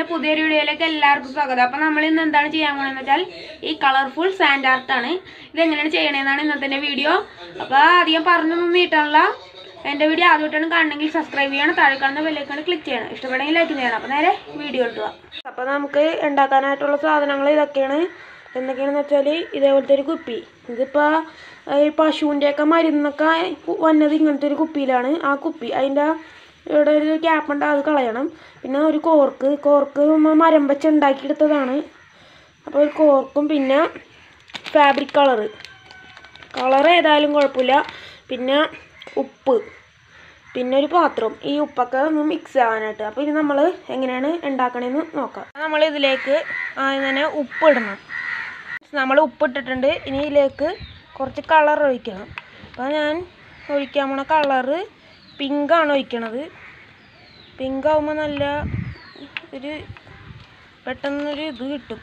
പുതിയൊരു വീഡിയോയിലേക്ക് എല്ലാവർക്കും സ്വാഗതം അപ്പോൾ നമ്മൾ ഇന്ന് എന്താണ് ചെയ്യാൻ പോകണമെന്ന് വെച്ചാൽ ഈ കളർഫുൾ സാൻഡ് ആർട്ട് ആണ് ഇത് എങ്ങനെയാണ് ചെയ്യണതെന്നാണ് ഇന്നത്തെ വീഡിയോ അപ്പോൾ അധികം പറഞ്ഞൊന്നും നീട്ടാനുള്ള എൻ്റെ വീഡിയോ ആദ്യമായിട്ടാണ് കാണണമെങ്കിൽ സബ്സ്ക്രൈബ് ചെയ്യണം താഴെ കാണുന്ന ബെല്ലൈക്കാണ് ക്ലിക്ക് ചെയ്യണം ഇഷ്ടപ്പെടുമെങ്കിൽ ലൈക്ക് ചെയ്യണം അപ്പോൾ നേരെ വീഡിയോ എടുക്കുക അപ്പോൾ നമുക്ക് ഉണ്ടാക്കാനായിട്ടുള്ള സാധനങ്ങൾ ഇതൊക്കെയാണ് എന്തൊക്കെയാണെന്ന് വെച്ചാൽ ഇതേപോലത്തെ ഒരു കുപ്പി ഇതിപ്പോൾ ഈ പശുവിൻ്റെയൊക്കെ മരുന്നൊക്കെ വന്നത് ഇങ്ങനത്തെ ഒരു കുപ്പിയിലാണ് ആ കുപ്പി അതിൻ്റെ ഇവിടെ ഒരു ക്യാപ്പ് ഉണ്ട് അത് കളയണം പിന്നെ ഒരു കോർക്ക് കോർക്ക് മ- മരം വെച്ച് ഉണ്ടാക്കിയെടുത്തതാണ് അപ്പോൾ ഒരു കോർക്കും പിന്നെ ഫാബ്രിക് കളറ് കളർ ഏതായാലും കുഴപ്പമില്ല പിന്നെ ഉപ്പ് പിന്നെ ഒരു പാത്രം ഈ ഉപ്പൊക്കെ ഒന്ന് മിക്സ് ആവാനായിട്ട് അപ്പോൾ ഇത് നമ്മൾ എങ്ങനെയാണ് ഉണ്ടാക്കണതെന്ന് നോക്കാം നമ്മൾ ഇതിലേക്ക് ആദ്യം തന്നെ ഉപ്പ് ഇടണം നമ്മൾ ഉപ്പിട്ടിട്ടുണ്ട് ഇനി ഇതിലേക്ക് കുറച്ച് കളർ ഒഴിക്കണം അപ്പോൾ ഞാൻ ഒഴിക്കാൻ പോണ കളറ് പിങ്കാണ് ഒഴിക്കണത് പിങ്ക് ആകുമ്പോൾ നല്ല ഒരു പെട്ടെന്നൊരു ഇത് കിട്ടും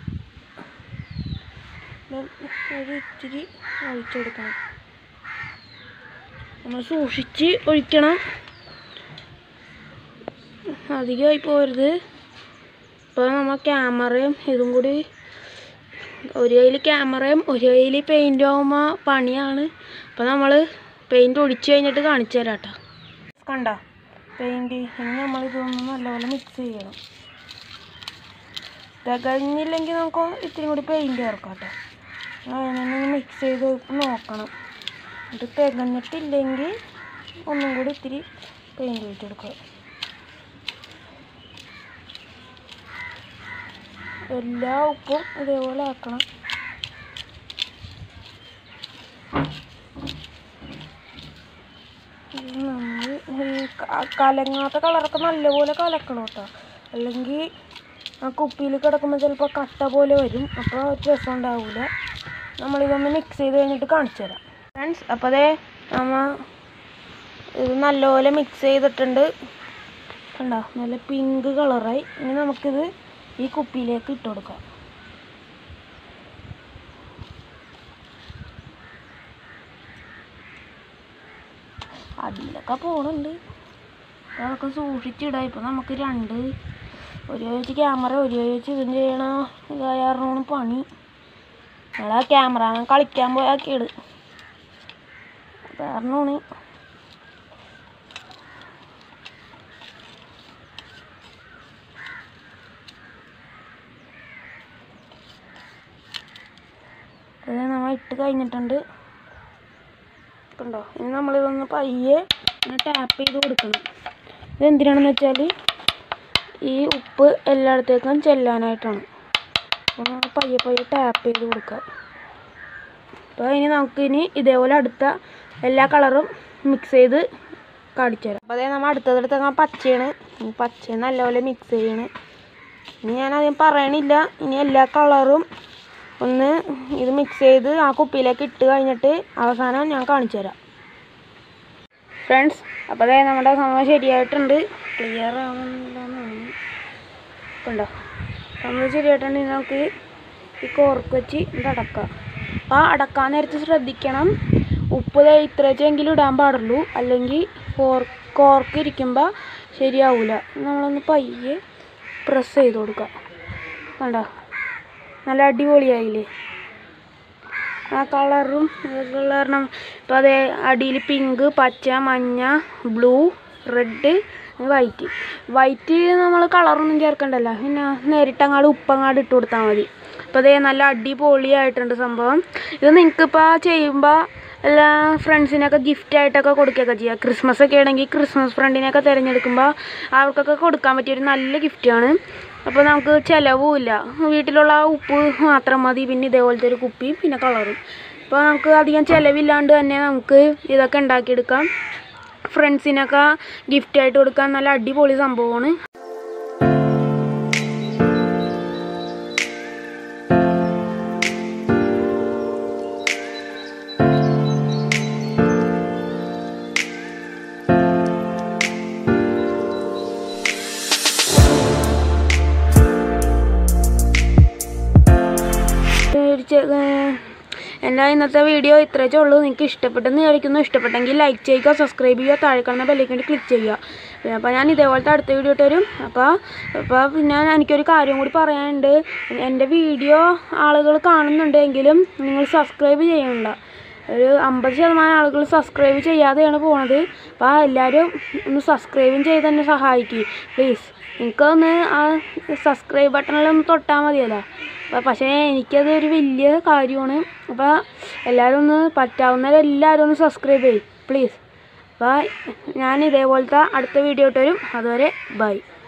അപ്പം ഒരു ഇത്തിരി ഒഴിച്ചെടുക്കണം നമ്മൾ സൂക്ഷിച്ച് ഒഴിക്കണം അധികമായി പോരുത് ഇപ്പോൾ നമ്മൾ ക്യാമറയും ഇതും കൂടി ഒരു കയ്യിൽ ക്യാമറയും ഒരു കയ്യിൽ പെയിൻറ്റും ആകുമ്പോൾ പണിയാണ് അപ്പോൾ നമ്മൾ പെയിൻറ്റ് ഒടിച്ചു കഴിഞ്ഞിട്ട് കാണിച്ചു തരാം കേട്ടോ കണ്ടോ പെയിൻറ്റ് ഇനി നമ്മൾ ഇതൊന്ന് നല്ലപോലെ മിക്സ് ചെയ്യണം തികഞ്ഞില്ലെങ്കിൽ നമുക്ക് ഇത്തിരി കൂടി പെയിൻറ്റ് ചേർക്കാം കേട്ടോ അങ്ങനെ മിക്സ് ചെയ്ത് നോക്കണം ഇത് തികഞ്ഞിട്ടില്ലെങ്കിൽ ഒന്നും കൂടി ഇത്തിരി പെയിൻറ്റ് ഒഴിച്ചെടുക്കുക എല്ലാ ഉപ്പും ഇതേപോലെ ആക്കണം ഇത് നമ്മൾ ഈ ക- കലങ്ങാത്ത കളറൊക്കെ നല്ലപോലെ കലക്കണം കേട്ടോ അല്ലെങ്കിൽ ആ കുപ്പിയിൽ കിടക്കുമ്പോൾ ചിലപ്പോൾ കട്ട പോലെ വരും അപ്പോൾ ഒരു രസം ഉണ്ടാവില്ല നമ്മളിതൊന്ന് മിക്സ് ചെയ്ത് കഴിഞ്ഞിട്ട് കാണിച്ചു തരാം ഫ്രണ്ട്സ് അപ്പോൾ അതേ നമ്മ ഇത് നല്ലപോലെ മിക്സ് ചെയ്തിട്ടുണ്ട് കണ്ടോ നല്ല പിങ്ക് കളറായി ഇനി നമുക്കിത് ഈ കുപ്പിയിലേക്ക് ഇട്ട് കൊടുക്കാം അടിയിലൊക്കെ പോണുണ്ട് അപ്പോൾ അതൊക്കെ സൂക്ഷിച്ചിടാം ഇപ്പം നമുക്ക് രണ്ട് ഒരു വെച്ച് ക്യാമറ ഒരു വെച്ച് ഇതും ചെയ്യണ ഇതായിരുന്നു പണി നമ്മളാ ക്യാമറ കളിക്കാൻ പോയാൽ കേട് കാരണമാണ് ഇത് നമ്മൾ ഇട്ട് കഴിഞ്ഞിട്ടുണ്ട് കണ്ടോ ഇനി നമ്മളിതൊന്ന് പയ്യെ ഇങ്ങനെ ടാപ്പ് ചെയ്ത് കൊടുക്കണം ഇത് എന്തിനാണെന്ന് വെച്ചാൽ ഈ ഉപ്പ് എല്ലായിടത്തേക്കും ചെല്ലാനായിട്ടാണ് അപ്പോൾ നമ്മൾ പയ്യെ പയ്യെ ടാപ്പ് ചെയ്ത് കൊടുക്കുക അപ്പോൾ ഇനി നമുക്കിനി ഇതേപോലെ അടുത്ത എല്ലാ കളറും മിക്സ് ചെയ്ത് കാണിച്ചു തരാം അപ്പോൾ അതേ നമ്മൾ അടുത്തതെടുത്ത് അങ്ങനെ പച്ചയാണ് ഈ പച്ച നല്ലപോലെ മിക്സ് ചെയ്യണം ഇനി ഞാൻ ആദ്യം പറയണില്ല ഇനി എല്ലാ കളറും ഒന്ന് ഇത് മിക്സ് ചെയ്ത് ആ കുപ്പിയിലേക്ക് ഇട്ട് കഴിഞ്ഞിട്ട് അവസാനം ഞാൻ കാണിച്ചു തരാം ഫ്രണ്ട്സ് അപ്പോൾ അതേ നമ്മുടെ സംഭവം ശരിയായിട്ടുണ്ട് ക്ലിയർ ആവുന്നില്ലെന്നാണ് കണ്ടോ സംഭവം ശരിയായിട്ടുണ്ടെങ്കിൽ നമുക്ക് ഈ കോർക്ക് വെച്ച് ഇത് അടക്കാം അപ്പോൾ ആ അടക്കാൻ നേരത്ത് ശ്രദ്ധിക്കണം ഉപ്പ് ദേ ഇത്രയെങ്കിലും ഇടാൻ പാടുള്ളൂ അല്ലെങ്കിൽ കോർ കോർക്ക് ഇരിക്കുമ്പോൾ ശരിയാവില്ല നമ്മളൊന്ന് പയ്യെ പ്രസ് ചെയ്ത് കൊടുക്കുക കണ്ടോ നല്ല അടിപൊളിയായില്ലേ ആ കളറും ഇതൊക്കെ കാരണം ഇപ്പോൾ അതേ അടിയിൽ പിങ്ക് പച്ച മഞ്ഞ ബ്ലൂ റെഡ് വൈറ്റ് വൈറ്റ് നമ്മൾ കളറൊന്നും ചേർക്കണ്ടല്ലോ പിന്നെ നേരിട്ടങ്ങാട് ഉപ്പങ്ങാട് ഇട്ട് കൊടുത്താൽ മതി അപ്പോൾ അതേ നല്ല അടിപൊളിയായിട്ടുണ്ട് സംഭവം ഇത് നിങ്ങൾക്കിപ്പോൾ ചെയ്യുമ്പോൾ എല്ലാ ഫ്രണ്ട്സിനൊക്കെ ഗിഫ്റ്റ് ആയിട്ടൊക്കെ കൊടുക്കുകയൊക്കെ ചെയ്യാം ക്രിസ്മസ് ഒക്കെ ആണെങ്കിൽ ക്രിസ്മസ് ഫ്രണ്ടിനെയൊക്കെ തിരഞ്ഞെടുക്കുമ്പോൾ അവർക്കൊക്കെ കൊടുക്കാൻ പറ്റിയൊരു നല്ല ഗിഫ്റ്റാണ് അപ്പോൾ നമുക്ക് ചിലവുമില്ല വീട്ടിലുള്ള ആ ഉപ്പ് മാത്രം മതി പിന്നെ ഇതേപോലത്തെ ഒരു കുപ്പി പിന്നെ കളറും അപ്പോൾ നമുക്ക് അധികം ചിലവില്ലാണ്ട് തന്നെ നമുക്ക് ഇതൊക്കെ ഉണ്ടാക്കിയെടുക്കാം ഫ്രണ്ട്സിനൊക്കെ ഗിഫ്റ്റ് ആയിട്ട് കൊടുക്കാൻ നല്ല അടിപൊളി സംഭവമാണ് ഒരു ചെ- ഏർ എൻ്റെ ഇന്നത്തെ വീഡിയോ ഇത്രയൊക്കെ ഉള്ളൂ നിങ്ങൾക്ക് ഇഷ്ടപ്പെട്ടെന്ന് വിചാരിക്കുന്നു ഇഷ്ടപ്പെട്ടെങ്കിൽ ലൈക്ക് ചെയ്യുക സബ്സ്ക്രൈബ് ചെയ്യുക താഴെ കാണുന്ന ബെല്ലേക്ക് വേണ്ടി ക്ലിക്ക് ചെയ്യുക പിന്നെ അപ്പോൾ ഞാൻ ഇതേപോലത്തെ അടുത്ത വീഡിയോ ഇട്ട് വരും അപ്പോൾ അപ്പോൾ പിന്നെ എനിക്കൊരു കാര്യം കൂടി പറയാനുണ്ട് എൻ്റെ വീഡിയോ ആളുകൾ കാണുന്നുണ്ടെങ്കിലും നിങ്ങൾ സബ്സ്ക്രൈബ് ചെയ്യണ്ട ഒരു അമ്പത് ശതമാനം ആളുകൾ സബ്സ്ക്രൈബ് ചെയ്യാതെയാണ് പോണത് അപ്പോൾ എല്ലാവരും ഒന്ന് സബ്സ്ക്രൈബും ചെയ്ത് തന്നെ സഹായിക്കുക പ്ലീസ് നിങ്ങൾക്കൊന്ന് ആ സബ്സ്ക്രൈബ് ബട്ടണിലൊന്ന് തൊട്ടാൽ മതിയല്ലോ അപ്പോൾ പക്ഷേ എനിക്കത് ഒരു വലിയ കാര്യമാണ് അപ്പോൾ എല്ലാവരും ഒന്ന് പറ്റാവുന്നവരെല്ലാവരും ഒന്ന് സബ്സ്ക്രൈബ് ചെയ്യും പ്ലീസ് അപ്പോൾ ഞാൻ ഇതേപോലത്തെ അടുത്ത വീഡിയോ ഇട്ട് വരും അതുവരെ ബൈ